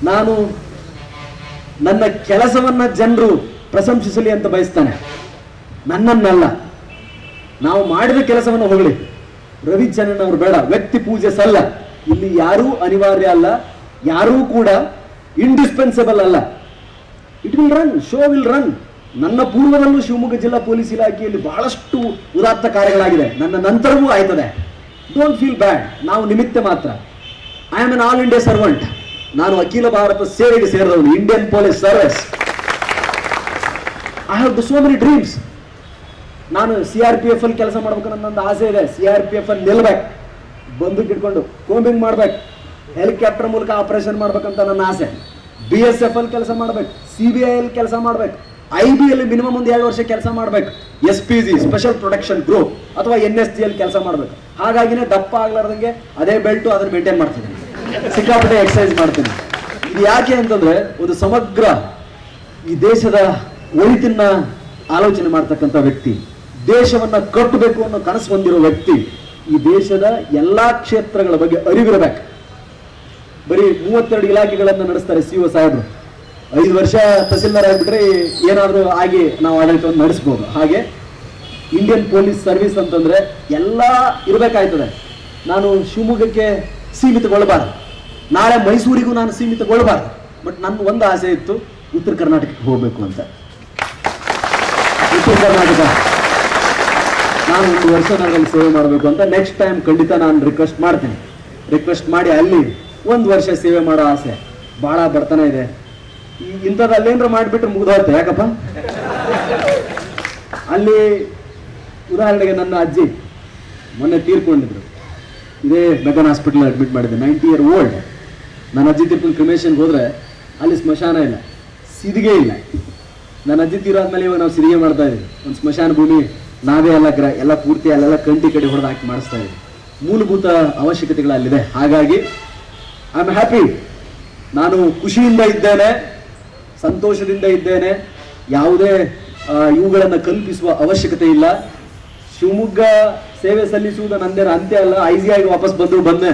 ನಾನು ನನ್ನ ಕೆಲಸವನ್ನ ಜನರು ಪ್ರಶಂಸಿಸಲಿ ಅಂತ ಬಯಸ್ತಾನೆ ನನ್ನನ್ನಲ್ಲ ನಾವು ಮಾಡಿದ ಕೆಲಸವನ್ನು ಹೊಗಳಿ ರವಿಚಂದ್ರನ್ ಅವರು ಬೇಡ ವ್ಯಕ್ತಿ ಪೂಜೆ ಸಲ್ಲ ಇಲ್ಲಿ ಯಾರೂ ಅನಿವಾರ್ಯ ಅಲ್ಲ ಯಾರೂ ಕೂಡ ಇಂಡಿಸ್ಪೆನ್ಸಿಬಲ್ ಅಲ್ಲ it will run show will run ನನ್ನ ಪೂರ್ವದಲ್ಲೂ ಶಿವಮೊಗ್ಗ ಜಿಲ್ಲಾ ಪೊಲೀಸ್ ಇಲಾಖೆಯಲ್ಲಿ ಬಹಳಷ್ಟು ಉದಾತ್ತ ಕಾರ್ಯಗಳಾಗಿದೆ ನನ್ನ ನಂತರವೂ ಆಯ್ತದೆ ಡೋಂಟ್ ಫೀಲ್ ಬ್ಯಾಡ್ ನಾವು ನಿಮಿತ್ತ ಮಾತ್ರ I am an all India servant ನಾನು ಅಖಿಲ ಭಾರತ ಸೇವೆಗೆ ಸೇರಿದವನು Indian police service I have the so many dreams ನಾನು ಸಿ ಆರ್ ಪಿ ಎಫ್ ಅಲ್ಲಿ ಕೆಲಸ ಮಾಡ್ಬೇಕು ಅನ್ನೋ ನನ್ನ ಆಸೆ ಇದೆ ಸಿ ಆರ್ ಪಿ ಎಫ್ ಅಲ್ಲಿ ನಿಲ್ಬೇಕು ಬಂದೂಕ್ ಇಟ್ಕೊಂಡು ಕೋಂಬಿಂಗ್ ಮಾಡ್ಬೇಕು ಹೆಲಿಕಾಪ್ಟರ್ ಮೂಲಕ ಆಪರೇಷನ್ ಮಾಡ್ಬೇಕಂತ ನನ್ನ ಆಸೆ ಬಿ ಎಸ್ ಎಫ್ ಅಲ್ಲಿ ಕೆಲಸ ಮಾಡ್ಬೇಕು ಸಿ ಬಿ ಐ ಅಲ್ಲಿ ಕೆಲಸ ಮಾಡ್ಬೇಕು ಐ ಬಿ ಅಲ್ಲಿ ಮಿನಿಮಮ್ ಒಂದು ಎರಡು ವರ್ಷ ಕೆಲಸ ಮಾಡ್ಬೇಕು S P G special protection group ಅಥವಾ ಎನ್ ಎಸ್ ಜಿ ಅಲ್ಲಿ ಕೆಲಸ ಮಾಡ್ಬೇಕು ಹಾಗಾಗಿನೇ ದಪ್ಪ ಆಗ್ಲಾರ್ದಂಗೆ ಅದೇ ಬೆಲ್ಟು ಅದನ್ನ ಮೇಂಟೈನ್ ಮಾಡ್ತಿದ್ದೀನಿ ಸಿಕ್ಕಾಪಟ್ಟೆ ಎಕ್ಸರ್ಸೈಸ್ ಮಾಡ್ತೀನಿ ಇದು ಯಾಕೆ ಅಂತಂದ್ರೆ ಒಂದು ಸಮಗ್ರ ಈ ದೇಶದ ಒಳಿತನ್ನ ಆಲೋಚನೆ ಮಾಡ್ತಕ್ಕಂಥ ವ್ಯಕ್ತಿ ದೇಶವನ್ನ ಕಟ್ಟಬೇಕು ಅನ್ನೋ ಕನಸು ಹೊಂದಿರೋ ವ್ಯಕ್ತಿ ಈ ದೇಶದ ಎಲ್ಲಾ ಕ್ಷೇತ್ರಗಳ ಬಗ್ಗೆ ಅರಿವಿರಬೇಕು ಬರೀ ಮೂವತ್ತೆರಡು ಇಲಾಖೆಗಳನ್ನ ನಡೆಸ್ತಾರೆ ಸಿ ಒ ಸಾಹೇಬರು ಐದು ವರ್ಷ ತಹಸೀಲ್ದಾರ್ ಆಗ್ಬಿಟ್ರೆ ಏನಾದರೂ ಆಗಿ ನಾವು ಆಡಳಿತವನ್ನು ನಡೆಸ್ಬೋದು ಹಾಗೆ ಇಂಡಿಯನ್ ಪೊಲೀಸ್ ಸರ್ವಿಸ್ ಅಂತಂದ್ರೆ ಎಲ್ಲ ಇರಬೇಕಾಯ್ತದೆ ನಾನು ಶಿವಮೊಗ್ಗಕ್ಕೆ ಸೀಮಿತಗೊಳ್ಳಬಾರದು ನಾಳೆ ಮೈಸೂರಿಗೂ ನಾನು ಸೀಮಿತಗೊಳ್ಳಬಾರದು ಬಟ್ ನನ್ನ ಒಂದು ಆಸೆ ಇತ್ತು ಉತ್ತರ ಕರ್ನಾಟಕಕ್ಕೆ ಹೋಗಬೇಕು ಅಂತ ಉತ್ತರ ಕರ್ನಾಟಕ ನಾನು ಒಂದು ವರ್ಷ ನಾನು ಅಲ್ಲಿ ಸೇವೆ ಮಾಡಬೇಕು ಅಂತ ನೆಕ್ಸ್ಟ್ ಟೈಮ್ ಖಂಡಿತ ನಾನು ರಿಕ್ವೆಸ್ಟ್ ಮಾಡ್ತೀನಿ ರಿಕ್ವೆಸ್ಟ್ ಮಾಡಿ ಅಲ್ಲಿ ಒಂದು ವರ್ಷ ಸೇವೆ ಮಾಡೋ ಆಸೆ ಬಹಳ ಬಡತನ ಇದೆ ಈ- ಇಂಥದ್ದು ಅಲ್ಲೇನ್ರ ಮಾಡಿಬಿಟ್ರೆ ಮುಗ್ದೋಗುತ್ತೆ ಯಾಕಪ್ಪ ಅಲ್ಲಿ ಉದಾಹರಣೆಗೆ ನನ್ನ ಅಜ್ಜಿ ಮೊನ್ನೆ ತೀರ್ಕೊಂಡಿದ್ರು ಇದೇ ಮೆಗನ್ ಹಾಸ್ಪಿಟಲ್ ಅಡ್ಮಿಟ್ ಮಾಡಿದ್ದೆ ನೈಂಟಿ ಇಯರ್ ಓಲ್ಡ್ ನನ್ನ ಅಜ್ಜಿ ತೀರ್ಕೊಂಡು ಕ್ರಿಮೇಷನ್ಗೆ ಹೋದ್ರೆ ಅಲ್ಲಿ ಸ್ಮಶಾನ ಇಲ್ಲ ಸಿದಿಗೆ ಇಲ್ಲ ನನ್ನ ಅಜ್ಜಿ ತೀರಾದ್ಮೇಲೆ ಇವಾಗ ನಾವು ಸಿದಿಗೆ ಮಾಡ್ತಾ ಇದೀವಿ ಒಂದು ಸ್ಮಶಾನ ಭೂಮಿ ನಾವೇ ಎಲ್ಲ ಗ್ರ ಎಲ್ಲ ಪೂರ್ತಿ ಅಲ್ಲೆಲ್ಲ ಕಂಟಿ ಕಡೆ ಹೊಡೆದು ಹಾಕಿ ಮಾಡಿಸ್ತಾ ಇದೀವಿ ಮೂಲಭೂತ ಅವಶ್ಯಕತೆಗಳು ಅಲ್ಲಿದೆ ಹಾಗಾಗಿ ಐ ಆಮ್ ಹ್ಯಾಪಿ ನಾನು ಖುಷಿಯಿಂದ ಇದ್ದೇನೆ ಸಂತೋಷದಿಂದ ಇದ್ದೇನೆ ಯಾವುದೇ ಆ, ಇವುಗಳನ್ನು ಕಲ್ಪಿಸುವ ಅವಶ್ಯಕತೆ ಇಲ್ಲ ಶಿವಮೊಗ್ಗ ಸೇವೆ ಸಲ್ಲಿಸುವುದು ನಂದೇನು ಅಂತ್ಯ ಅಲ್ಲ ಐಸಿಯಾಗಿ ವಾಪಸ್ ಬಂದ್ರು ಬಂದೆ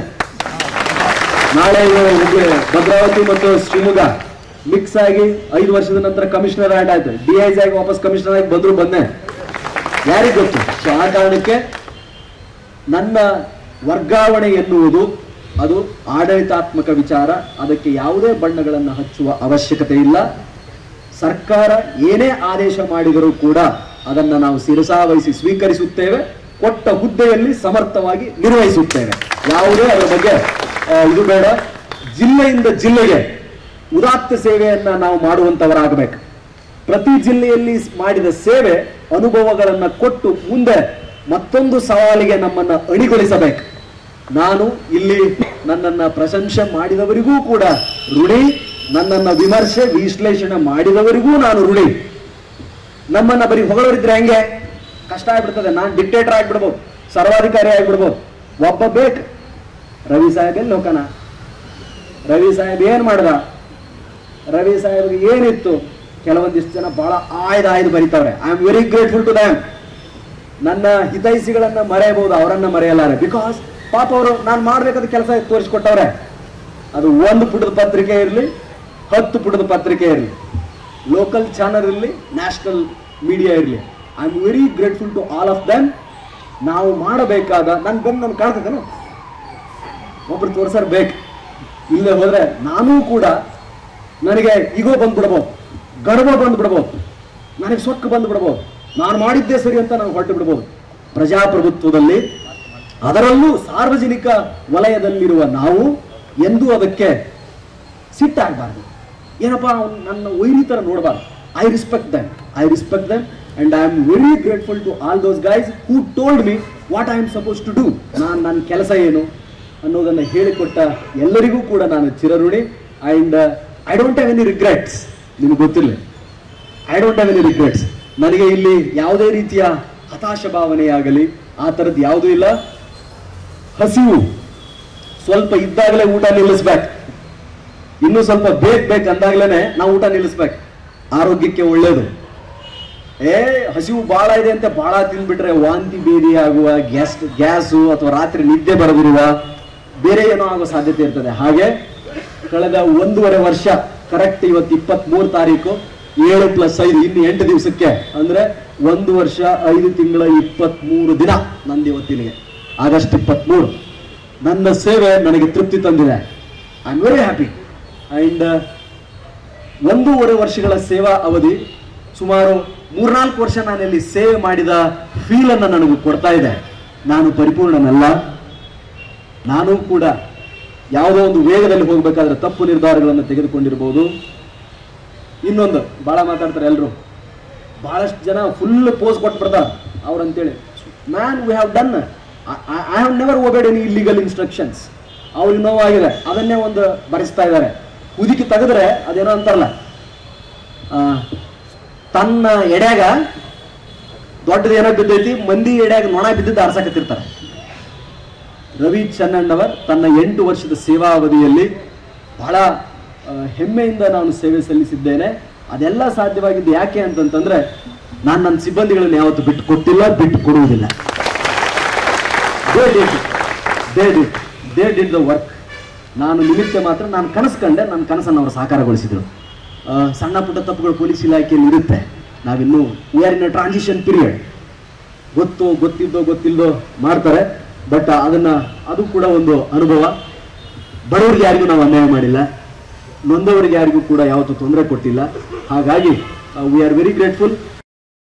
ನಾಳೆ ಹುಬ್ಳಿ ಭದ್ರಾವತಿ ಮತ್ತು ಶಿವಮೊಗ್ಗ ಮಿಕ್ಸ್ ಆಗಿ ಐದು ವರ್ಷದ ನಂತರ ಕಮಿಷನರ್ ಆಡ್ ಆಯ್ತು ಡಿ ಐಸ್ ಆಗಿ ವಾಪಸ್ ಕಮಿಷನರ್ ಆಗಿ ಬಂದ್ರು ಬಂದೆ ಯಾರಿಗ್ ಗೊತ್ತು ಸೊ ಆ ಕಾರಣಕ್ಕೆ ನನ್ನ ವರ್ಗಾವಣೆ ಎನ್ನುವುದು ಅದು ಆಡಳಿತಾತ್ಮಕ ವಿಚಾರ ಅದಕ್ಕೆ ಯಾವುದೇ ಬಣ್ಣಗಳನ್ನು ಹಚ್ಚುವ ಅವಶ್ಯಕತೆ ಇಲ್ಲ ಸರ್ಕಾರ ಏನೇ ಆದೇಶ ಮಾಡಿದರೂ ಕೂಡ ಅದನ್ನ ನಾವು ಶಿರಸಾವಹಿಸಿ ಸ್ವೀಕರಿಸುತ್ತೇವೆ ಕೊಟ್ಟ ಹುದ್ದೆಯಲ್ಲಿ ಸಮರ್ಥವಾಗಿ ನಿರ್ವಹಿಸುತ್ತೇವೆ ಯಾವುದೇ ಅದರ ಬಗ್ಗೆ ಆ, ಇದು ಬೇಡ ಜಿಲ್ಲೆಯಿಂದ ಜಿಲ್ಲೆಗೆ ಉದಾತ್ತ ಸೇವೆಯನ್ನ ನಾವು ಮಾಡುವಂತವರಾಗಬೇಕು ಪ್ರತಿ ಜಿಲ್ಲೆಯಲ್ಲಿ ಮಾಡಿದ ಸೇವೆ ಅನುಭವಗಳನ್ನ ಕೊಟ್ಟು ಮುಂದೆ ಮತ್ತೊಂದು ಸವಾಲಿಗೆ ನಮ್ಮನ್ನ ಅಣಿಗೊಳಿಸಬೇಕು ನಾನು ಇಲ್ಲಿ ನನ್ನನ್ನ ಪ್ರಶಂಸೆ ಮಾಡಿದವರಿಗೂ ಕೂಡ ಋಣಿ ನನ್ನನ್ನ ವಿಮರ್ಶೆ ವಿಶ್ಲೇಷಣೆ ಮಾಡಿದವರಿಗೂ ನಾನು ಋಣಿ ನಮ್ಮನ್ನ ಬರೀ ಹೊಗಳೋರಿದ್ರೆ ಹೆಂಗೆ ಕಷ್ಟ ಆಗ್ಬಿಡ್ತದೆ ನಾನು ಡಿಕ್ಟೇಟರ್ ಆಗ್ಬಿಡ್ಬೋದು ಸರ್ವಾಧಿಕಾರಿ ಆಗ್ಬಿಡ್ಬೋದು ಒಬ್ಬ ಬೇಕು ರವಿ ಸಾಹೇಬ್ ಎಲ್ಲಿ ಹೋಕನ ರವಿ ಸಾಹೇಬ್ ಏನ್ ಮಾಡ್ದ ರವಿ ಸಾಹೇಬ್ಗೆ ಏನಿತ್ತು ಕೆಲವೊಂದಿಷ್ಟು ಜನ ಬಹಳ ಆಯ್ದು ಆಯ್ದು ಬರೀತಾವ್ರೆ I am very grateful to them ನನ್ನ ಹಿತೈಷಿಗಳನ್ನ ಮರೆಯಬಹುದು ಅವರನ್ನ ಮರೆಯಲಾರೆ ಬಿಕಾಸ್ ಪಾಪ ಅವರು ನಾನು ಮಾಡ್ಬೇಕಾದ ಕೆಲಸ ತೋರಿಸ್ಕೊಟ್ಟವ್ರೆ ಅದು ಒಂದು ಪುಟದ ಪತ್ರಿಕೆ ಇರಲಿ ಹತ್ತು ಪುಟದ ಪತ್ರಿಕೆ ಇರಲಿ ಲೋಕಲ್ ಚಾನಲ್ ಇರಲಿ ನ್ಯಾಷನಲ್ ಮೀಡಿಯಾ ಇರಲಿ I am very grateful to all of them ನಾವು ಮಾಡಬೇಕಾದ ನನ್ ಬಂದು ನಾನು ಕಾಣ್ತದೇನು ಒಬ್ರು ತೋರ್ಸರ್ ಬೇಕು ಇಲ್ಲದೆ ಹೋದ್ರೆ ನಾನೂ ಕೂಡ ನನಗೆ ಈಗೋ ಬಂದ್ಬಿಡ್ಬೋದು ಗರ್ವ ಬಂದ್ಬಿಡ್ಬೋದು ನನಗೆ ಸೊಕ್ಕು ಬಂದ್ಬಿಡ್ಬೋದು ನಾನು ಮಾಡಿದ್ದೇ ಸರಿ ಅಂತ ನಾನು ಹೊರಟು ಬಿಡ್ಬೋದು ಪ್ರಜಾಪ್ರಭುತ್ವದಲ್ಲಿ ಅದರಲ್ಲೂ ಸಾರ್ವಜನಿಕ ವಲಯದಲ್ಲಿರುವ ನಾವು ಎಂದೂ ಅದಕ್ಕೆ ಸಿಟ್ಟಾಗಬಾರ್ದು ಏನಪ್ಪ ಅವ್ನು ನನ್ನ ವೈರಿ ಥರ ನೋಡಬಾರ್ದು I respect them I respect them and I am very grateful to all those guys who told me what I am supposed to do ನಾನು ನನ್ನ ಕೆಲಸ ಏನು ಅನ್ನೋದನ್ನು ಹೇಳಿಕೊಟ್ಟ ಎಲ್ಲರಿಗೂ ಕೂಡ ನಾನು ಚಿರಋಣಿ and I don't have any regrets ನಿಮ್ಗೆ ಗೊತ್ತಿರಲಿ I don't have any regrets ನನಗೆ ಇಲ್ಲಿ ಯಾವುದೇ ರೀತಿಯ ಹತಾಶ ಭಾವನೆಯಾಗಲಿ ಆ ಥರದ್ದು ಯಾವುದೂ ಇಲ್ಲ ಹಸಿವು ಸ್ವಲ್ಪ ಇದ್ದಾಗಲೇ ಊಟ ನಿಲ್ಲಿಸ್ಬೇಕು ಇನ್ನೂ ಸ್ವಲ್ಪ ಬೇಕ್ ಬೇಕು ಅಂದಾಗ್ಲೇನೆ ನಾವು ಊಟ ನಿಲ್ಲಿಸ್ಬೇಕು ಆರೋಗ್ಯಕ್ಕೆ ಒಳ್ಳೇದು ಏ ಹಸಿವು ಬಹಳ ಇದೆ ಅಂತ ಬಹಳ ತಿಂದ್ಬಿಟ್ರೆ ವಾಂತಿ ಬೇದಿ ಆಗುವ ಗ್ಯಾಸ್ ಗ್ಯಾಸು ಅಥವಾ ರಾತ್ರಿ ನಿದ್ದೆ ಬರದಿರುವ ಬೇರೆ ಏನೋ ಆಗೋ ಸಾಧ್ಯತೆ ಇರ್ತದೆ ಹಾಗೆ ಕಳೆದ ಒಂದೂವರೆ ವರ್ಷ ಕರೆಕ್ಟ್ ಇವತ್ತು ಇಪ್ಪತ್ಮೂರು ತಾರೀಕು ಏಳು ಪ್ಲಸ್ ಐದು ಇನ್ನು ಎಂಟು ದಿವಸಕ್ಕೆ ಅಂದ್ರೆ ಒಂದು ವರ್ಷ ಐದು ತಿಂಗಳ ಇಪ್ಪತ್ಮೂರು ದಿನ ನಂದು ಇವತ್ತಿನಿಗೆ ಆಗಸ್ಟ್ ಇಪ್ಪತ್ಮೂರು ನನ್ನ ಸೇವೆ ನನಗೆ ತೃಪ್ತಿ ತಂದಿದೆ I am very happy and ಒಂದೂವರೆ ವರ್ಷಗಳ ಸೇವಾ ಅವಧಿ ಸುಮಾರು ಮೂರ್ನಾಲ್ಕು ವರ್ಷ ನಾನಲ್ಲಿ ಸೇವೆ ಮಾಡಿದ ಫೀಲ್ ಅನ್ನು ನನಗೆ ಕೊಡ್ತಾ ಇದೆ ನಾನು ಪರಿಪೂರ್ಣನಲ್ಲ ನಾನು ಕೂಡ ಯಾವುದೋ ಒಂದು ವೇಗದಲ್ಲಿ ಹೋಗಬೇಕಾದ್ರೆ ತಪ್ಪು ನಿರ್ಧಾರಗಳನ್ನು ತೆಗೆದುಕೊಂಡಿರ್ಬೋದು ಇನ್ನೊಂದು ಭಾಳ ಮಾತಾಡ್ತಾರೆ ಎಲ್ಲರೂ ಬಹಳಷ್ಟು ಜನ ಫುಲ್ ಪೋಸ್ ಕೊಟ್ಬಿಡ್ತಾರೆ ಅವ್ರಂತೇಳಿ man we have done I have never obeyed any illegal instructions ಅವ್ರಿಗೆ ನೋವಾಗಿದೆ ಅದನ್ನೇ ಒಂದು ಬರೆಸ್ತಾ ಇದ್ದಾರೆ ಕುದಿಕಿ ತೆಗೆದ್ರೆ ಅದೇನೋ ಅಂತಾರಲ್ಲ ಆ, ತನ್ನ ಎಡ್ಯಾಗ ದೊಡ್ಡದು ಏನೋ ಬಿದ್ದೈತಿ ಮಂದಿ ಎಡ್ಯಾಗ ನೊಣ ಬಿದ್ದಿದ್ದು ಆರ್ಸಕತ್ತಿರ್ತಾರೆ ರವಿ ಚನ್ನಣ್ಣವರ್ ತನ್ನ ಎಂಟು ವರ್ಷದ ಸೇವಾ ಅವಧಿಯಲ್ಲಿ ಬಹಳ ಆ, ಹೆಮ್ಮೆಯಿಂದ ನಾನು ಸೇವೆ ಸಲ್ಲಿಸಿದ್ದೇನೆ ಅದೆಲ್ಲ ಸಾಧ್ಯವಾಗಿದ್ದು ಯಾಕೆ ಅಂತಂತಂದ್ರೆ ನಾನು ನನ್ನ ಸಿಬ್ಬಂದಿಗಳನ್ನು ಯಾವತ್ತು ಬಿಟ್ಟು ಕೊಟ್ಟಿಲ್ಲ ಬಿಟ್ಟು ಕೊಡುವುದಿಲ್ಲ they did they did they did the work ನಾನು ನಿಮಿತ್ತ ಮಾತ್ರ ನಾನು ಕನಸು ಕಂಡೆ ನನ್ನ ಕನಸನ್ನು ಅವರು ಸಾಕಾರಗೊಳಿಸಿದ್ರು ಆ, ಸಣ್ಣ ಪುಟ್ಟ ತಪ್ಪುಗಳು ಪೊಲೀಸ್ ಇಲಾಖೆಯಲ್ಲಿ ಇರುತ್ತೆ ನಾವಿನ್ನೂ we are in a transition period ಗೊತ್ತು ಗೊತ್ತಿದ್ದೋ ಗೊತ್ತಿಲ್ಲದೋ ಮಾಡ್ತಾರೆ ಬಟ್ ಅದನ್ನ ಅದು ಕೂಡ ಒಂದು ಅನುಭವ ಬಡವರಿಗೆ ಯಾರಿಗೂ ನಾವು ಅನ್ಯಾಯ ಮಾಡಿಲ್ಲ ನೊಂದವರಿಗೆ ಯಾರಿಗೂ ಕೂಡ ಯಾವತ್ತೂ ತೊಂದರೆ ಕೊಟ್ಟಿಲ್ಲ ಹಾಗಾಗಿ ವಿ ಆರ್ ವೆರಿ ಗ್ರೇಟ್ಫುಲ್